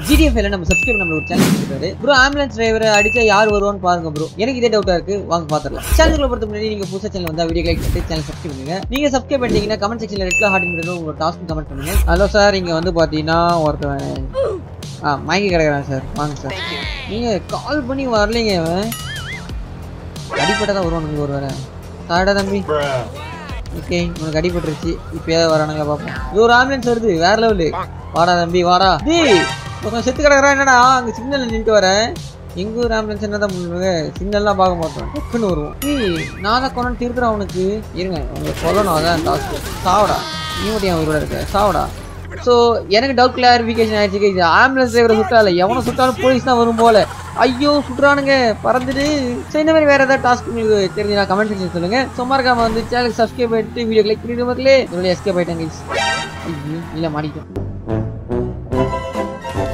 ஜிடிஎஃப்ல நம்ம சப்ஸ்கிரைப் நம்ம ஒரு சேனல் இருக்காரு ப்ரோ ஆம்புலன்ஸ் டிரைவரை அடிச்சா யார் வருவான்னு பாருங்க ப்ரோ எனக்கு இதே டவுட்டா இருக்கு வாங்க பாத்துடலாம் சேனலுக்குள்ள பொறுத்த முன்னாடி நீங்க புதுசா சேனல் வந்தா வீடியோ லைக் பண்ணிட்டு சேனல் சப்ஸ்கிரைப் பண்ணுங்க நீங்க சப்ஸ்கிரைப் பண்ணிட்டீங்கன்னா கமெண்ட் செக்ஷன்ல ரெட் கலர் ஹார்ட் பண்ணுங்க உங்க டாஸ்க் கமெண்ட் பண்ணுங்க ஹலோ சார் இங்க வந்து பாத்தீங்கன்னா ஒருத்தவன் ஆ மயங்கி கிடக்குறான் சார் வாங்க சார் நீங்க கால் பண்ணி வரலைங்க அவன் அடிப்பட்டதான் வருவானுங்க ஒரு வேலை சாடா தம்பி ஓகே உனக்கு அடிபட்டுருச்சு இப்போ ஏதாவது வரானுங்களா பார்ப்போம் இது ஒரு ஆம்புலன்ஸ் வருது வேற லெவலு வாடா தம்பி வாடா டேய் கொஞ்சம் செத்து கிடக்குறான் என்னடா அங்கே சிக்னல் நின்றுட்டு வரேன் எங்க ஒரு ஆம்புலன்ஸ் என்னதான் பண்ணுவாங்க சிக்னல்லாம் பார்க்க மாட்டோம் டக்குன்னு வருவோம் ஏய் நான் தான் கொண்டு திருத்துறேன் அவனுக்கு இருங்க உங்களுக்கு சொல்லணும் அதான் டாஸ்க் சாவடா நீ மட்டும் என் உயிரோட இருக்க சாவடா ஸோ எனக்கு டவுட் கிளாரிஃபிகேஷன் ஆயிடுச்சு இது ஆம்புலன்ஸ் டிரைவரை சுட்டால எவனை சுட்டாலும் போலீஸ் தான் வரும் போல ஐயோ சுட்டுறானுங்க பறந்துட்டு சரி இந்த மாதிரி வேற ஏதாவது டாஸ்க் உங்களுக்கு தெரிஞ்சா கமெண்ட் செக்ஷன் சொல்லுங்க சும்மா இருக்காம வந்து சேனல் சப்ஸ்கிரைப் பண்ணிட்டு வீடியோ கிளிக் பண்ணிட்டு மக்களே என்னுடைய எஸ்கேப் ஆயிட்டாங்க ஐயோ இல்லை மாடிக்கும்